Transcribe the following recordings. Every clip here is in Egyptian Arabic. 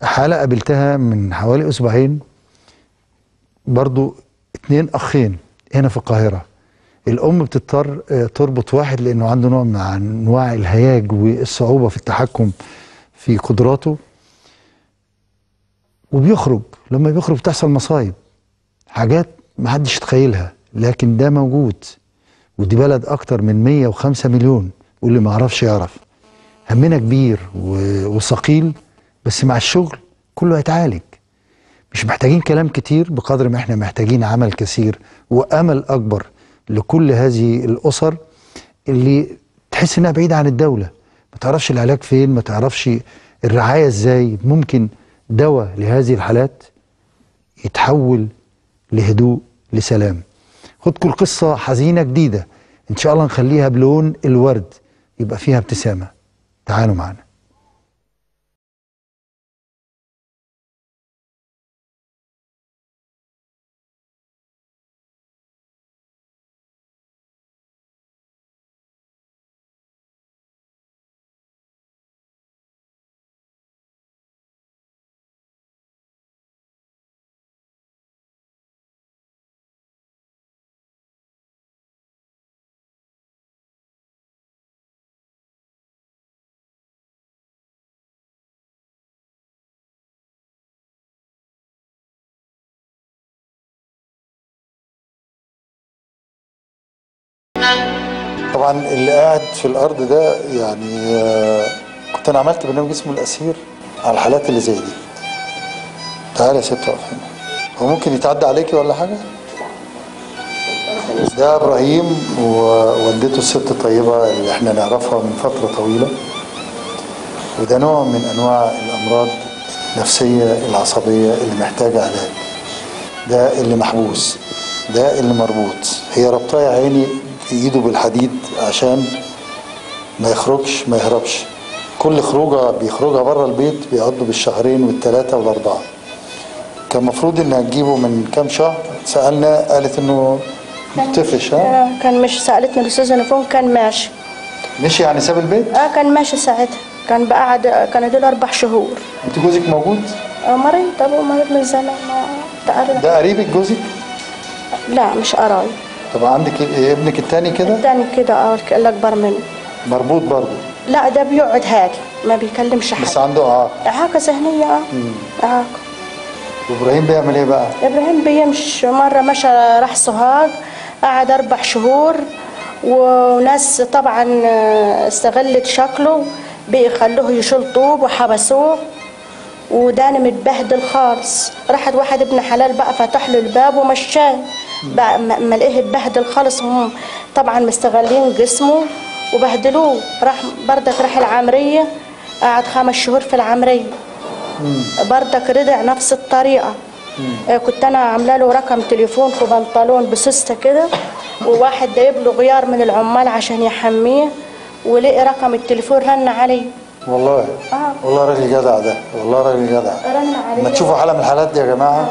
حالة قابلتها من حوالي أسبوعين برضو اتنين أخين هنا في القاهرة الأم بتضطر آه، تربط واحد لأنه عنده نوع من أنواع الهياج والصعوبة في التحكم في قدراته وبيخرج لما بيخرج بتحصل مصايب حاجات محدش يتخيلها لكن ده موجود ودي بلد أكتر من 105 مليون واللي ما يعرفش يعرف همنا كبير و- وثقيل بس مع الشغل كله هيتعالج مش محتاجين كلام كتير بقدر ما احنا محتاجين عمل كثير وامل اكبر لكل هذه الاسر اللي تحس انها بعيده عن الدوله ما تعرفش العلاج فين ما تعرفش الرعايه ازاي ممكن دواء لهذه الحالات يتحول لهدوء لسلام خدكم القصه حزينه جديده ان شاء الله نخليها بلون الورد يبقى فيها ابتسامه تعالوا معنا طبعا اللي قاعد في الارض ده يعني آه، كنت انا عملت برنامج اسمه الاسير على الحالات اللي زي دي تعالى يا ست اقف هنا هو ممكن يتعدى عليكي ولا حاجه ده ابراهيم ووالدته الست الطيبه اللي احنا نعرفها من فتره طويله وده نوع من انواع الامراض النفسيه العصبيه اللي محتاجه علاج ده اللي محبوس ده اللي مربوط هي ربطاه يا عيني في ايده بالحديد عشان ما يخرجش ما يهربش كل خروجه بيخرجها بره البيت بيقضوا بالشهرين والثلاثه والاربعه كان المفروض انها تجيبه من كام شهر سالنا قالت انه طفش ها آه، كان مش سألتني الأستاذة نفون كان ماشي مشي يعني ساب البيت اه كان ماشي ساعتها كان بقعد كان دول أربع شهور انت جوزك موجود آه مريض أبوه مريض من زمان ما تقريبا ده قريبك جوزك لا مش قرايب طب عندك إيه- ابنك التاني كده التاني كده اه الأكبر منه مربوط برضه لا ده بيقعد هادي ما بيكلمش بس حد عنده اعاقه إعاقة ذهنية اه إعاقة وابراهيم بيعمل ايه بقى إبراهيم بيمشي مرة مشى راح سوهاج قعد أربع شهور وناس طبعا آه، استغلت شكله بيخلوه يشيل طوب وحبسوه وداني متبهدل خالص راحت واحد ابن حلال بقى فتح له الباب ومشاه بقى ما ما لقيه اتبهدل خالص هم طبعا مستغلين جسمه وبهدلوه راح بردك راح العمرية قعد خمس شهور في العمرية بردك رضع نفس الطريقة آه، كنت انا عامله له رقم تليفون في بنطلون بسوسته كده وواحد جايب له غيار من العمال عشان يحميه ولقي رقم التليفون رن عليه والله آه. والله راجل جدع ده والله راجل جدع رن عليه لما تشوفوا حالة من الحالات دي يا جماعة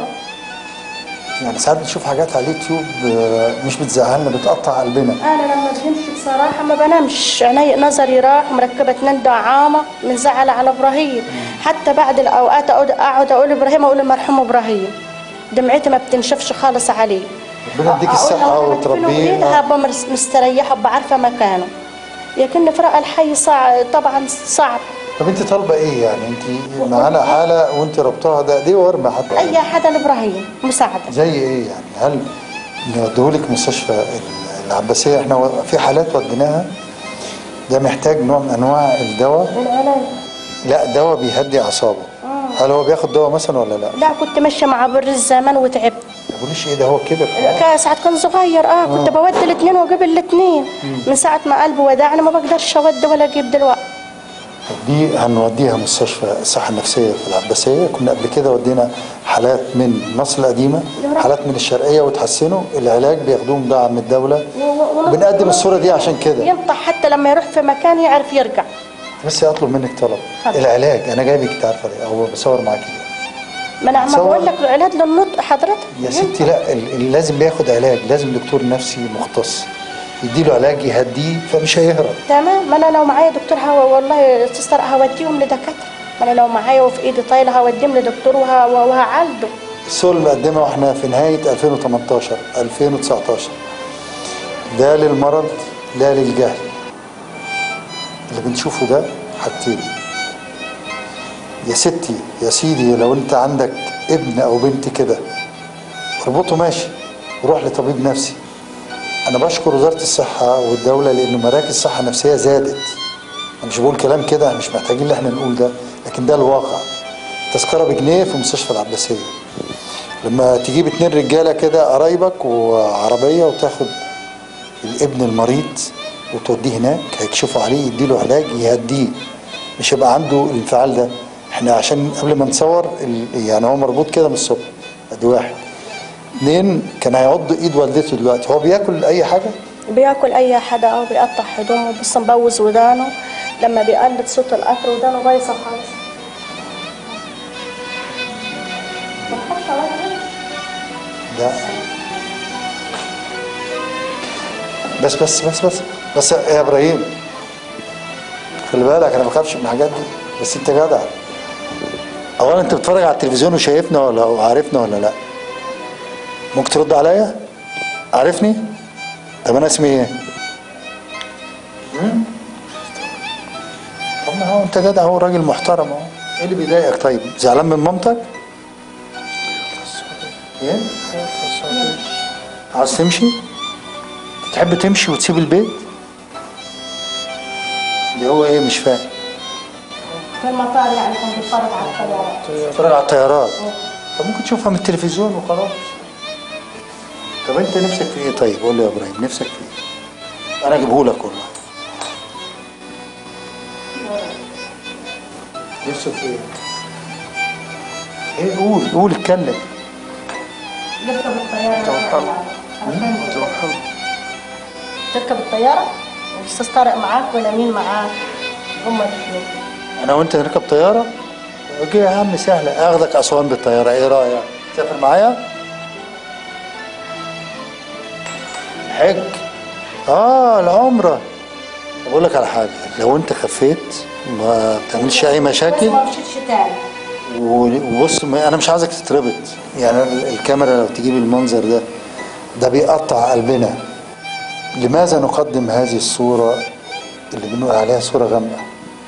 يعني ساعات بنشوف حاجات على اليوتيوب آه، مش بتزعلنا بتقطع قلبنا انا لما بنمشي بصراحه ما بنامش عيني نظري راح مركبه اتنين دعامه من زعل على ابراهيم حتى بعد الاوقات اقعد اقعد اقول ابراهيم اقول المرحوم ابراهيم دمعتي ما بتنشفش خالص عليه ربنا يديك أقول الصحة لو أنا وتربيه كده آه. هبقى مرس- مستريحه بعرفه مكانه لكن فرق الحي صعب طبعا صعب طب انت طالبة ايه يعني انت معانا حالة وانت ربطها ده دي ورمة حتى اي حدا لابراهيم مساعده زي ايه يعني هل نوديهولك مستشفى ال- العباسية احنا و- في حالات وديناها ده محتاج نوع من انواع الدواء العلاج لا دواء بيهدي اعصابه هل هو بياخد دواء مثلا ولا لا؟ لا كنت ماشيه مع بر الزمن وتعبت ما تقوليش ايه ده هو كبر كان ساعة كان صغير اه كنت بودي الاثنين واجيب الاثنين من ساعة ما قلبه ودعني ما بقدرش اودي ولا اجيب دلوقتي دي هنوديها مستشفى الصحة النفسية في العباسية كنا قبل كده ودينا حالات من مصر القديمة حالات من الشرقية وتحسنوا العلاج بياخدوهم دعم من الدولة بنقدم الصورة دي عشان كده ينطح حتى لما يروح في مكان يعرف يرجع بس اطلب منك طلب اتفضل. العلاج انا جايبك انت عارفة ليه او بصور معاكي ليه ما انا عم صور. بقول لك العلاج للنطق حضرتك يا ستي لا ال- اللي لازم بياخد علاج لازم دكتور نفسي مختص يديله علاج يهديه فمش هيهرب تمام ما انا لو معايا دكتور هوا والله تستر هوديهم لدكاتره ما انا لو معايا وفي ايدي طايله هوديه لدكتور وه- وهعالجه الصورة المقدمة واحنا في نهاية 2018 2019 ده للمرض لا للجهل اللي بنشوفه ده حاجتين يا ستي يا سيدي لو انت عندك ابن او بنت كده اربطه ماشي وروح لطبيب نفسي انا بشكر وزارة الصحة والدولة لان مراكز الصحة النفسية زادت انا مش بقول كلام كده مش محتاجين ان احنا نقول ده لكن ده الواقع تذكرة بجنيه في مستشفى العباسية لما تجيب اتنين رجاله كده قرايبك وعربيه وتاخد الابن المريض وتوديه هناك هيكشفوا عليه يديله علاج يهديه مش هيبقى عنده الانفعال ده احنا عشان قبل ما نصور ال- يعني هو مربوط كده من الصبح ادي واحد اتنين كان هيعض ايد والدته دلوقتي هو بياكل اي حاجه بياكل اي حدا او بيقطع هدومه بس مبوز ودانه لما بيقلد صوت القطر ودانه بايظه خالص ده بس بس بس بس بس يا ابراهيم خلي بالك انا ما بخافش من الحاجات دي بس انت جدع اولا انت بتتفرج على التلفزيون وشايفنا ولا عارفنا ولا لا ممكن ترد عليا عارفني طب انا اسمي ايه مم؟ طب ما هو انت جدع هو راجل محترم اهو ايه اللي بيضايقك طيب زعلان من مامتك ايه عاوز تمشي تحب تمشي وتسيب البيت اللي هو ايه مش فاهم في المطار يعني كان بيتفرج على الطيارات تتفرج على الطيارات طب ممكن تشوفها من التلفزيون وخلاص طب انت نفسك في ايه طيب قول لي يا ابراهيم نفسك في ايه انا اجيبه لك والله نفسك في ايه ايه قول قول اتكلم يركب الطياره تركب الطياره والاستاذ طارق معاك ولا مين معاك هما الاثنين انا وانت نركب طياره اوكي يا عم سهله اخدك اسوان بالطياره ايه رايك تسافر معايا حج اه العمره بقول لك على حاجه لو انت خفيت ما بتعملش اي بس مشاكل ما مشيتش تاني وبص ما انا مش عايزك تتربط يعني ال- الكاميرا لو تجيب المنظر ده ده بيقطع قلبنا لماذا نقدم هذه الصورة اللي بنقول عليها صورة غامقة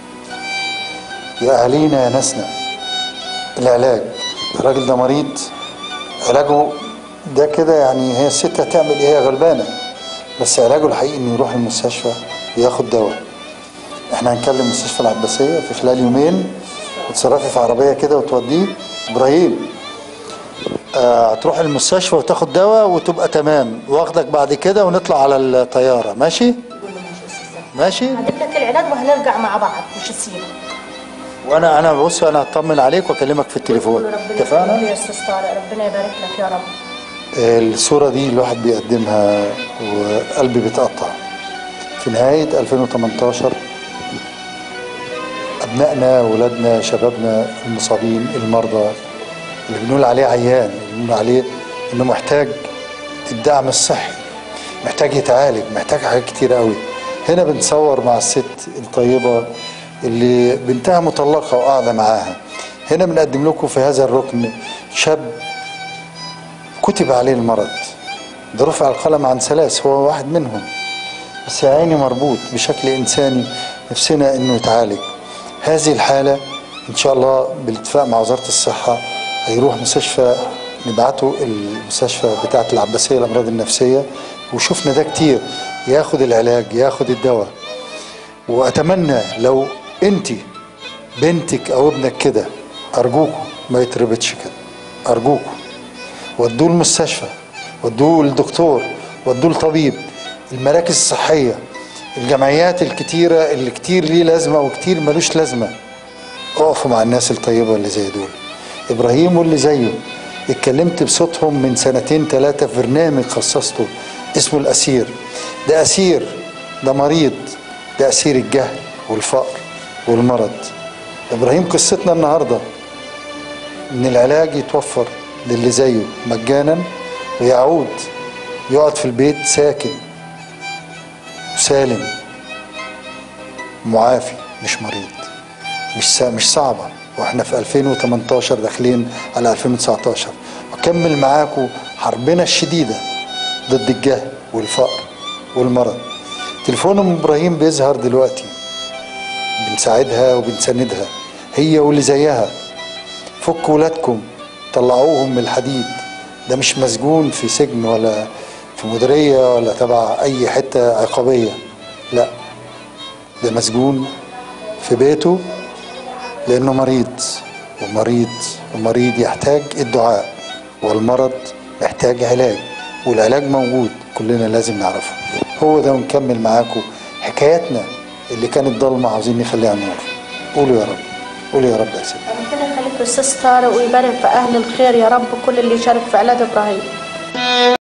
يا أهالينا يا ناسنا العلاج الراجل ده مريض علاجه ده كده يعني هي الست هتعمل ايه هي غلبانة بس علاجه الحقيقي انه يروح المستشفى وياخد دواء احنا هنكلم مستشفى العباسية في خلال يومين وتصرفي في عربية كده وتوديه ابراهيم آه هتروح المستشفى وتاخد دواء وتبقى تمام واخدك بعد كده ونطلع على الطيارة ماشي ماشي هجيب لك العلاج وهنرجع مع بعض مش هسيبك وانا انا بص انا هطمن عليك واكلمك في التليفون ربنا يخليك اتفقنا يا استاذ طارق ربنا يبارك لك يا رب الصورة دي الواحد بيقدمها وقلبي بيتقطع في نهاية 2018 أبنائنا ولادنا شبابنا المصابين المرضى اللي بنقول عليه عيان اللي بنقول عليه إنه محتاج الدعم الصحي محتاج يتعالج محتاج حاجات كتير قوي هنا بنصور مع الست الطيبة اللي بنتها مطلقة وقاعدة معاها هنا بنقدم لكم في هذا الركن شاب كتب عليه المرض ده رفع القلم عن ثلاث هو واحد منهم بس يا عيني مربوط بشكل إنساني نفسنا إنه يتعالج هذه الحالة إن شاء الله بالاتفاق مع وزارة الصحة هيروح مستشفى نبعته المستشفى بتاعة العباسية الأمراض النفسية وشفنا ده كتير ياخد العلاج ياخد الدواء وأتمنى لو أنت بنتك أو ابنك كده أرجوكوا ما يتربطش كده أرجوكوا ودوه المستشفى ودوه للدكتور ودوه لطبيب المراكز الصحية الجمعيات الكتيرة اللي كتير ليه لازمة وكتير ملوش لازمة اقفوا مع الناس الطيبة اللي زي دول إبراهيم واللي زيه اتكلمت بصوتهم من سنتين ثلاثة في برنامج خصصته اسمه الأسير ده أسير ده مريض ده أسير الجهل والفقر والمرض إبراهيم قصتنا النهارده ان العلاج يتوفر للي زيه مجانا ويعود يقعد في البيت ساكن وسالم معافي مش مريض مش سا مش صعبة واحنا في 2018 داخلين على 2019 وكمل معاكم حربنا الشديدة ضد الجهل والفقر والمرض تليفون ام ابراهيم بيظهر دلوقتي بنساعدها وبنساندها هي واللي زيها فكوا ولادكم طلعوهم من الحديد ده مش مسجون في سجن ولا في مديرية ولا تبع أي حتة عقابية لا ده مسجون في بيته لأنه مريض ومريض ومريض يحتاج الدعاء والمرض محتاج علاج والعلاج موجود كلنا لازم نعرفه هو ده ونكمل معاكم حكاياتنا اللي كانت ضلمة عاوزين نخليها نور قولوا يا رب قولوا يا رب يا سيدي ربنا يخليك استاذ طارق ويبارك في اهل الخير يا رب كل اللي يشارك في علاج ابراهيم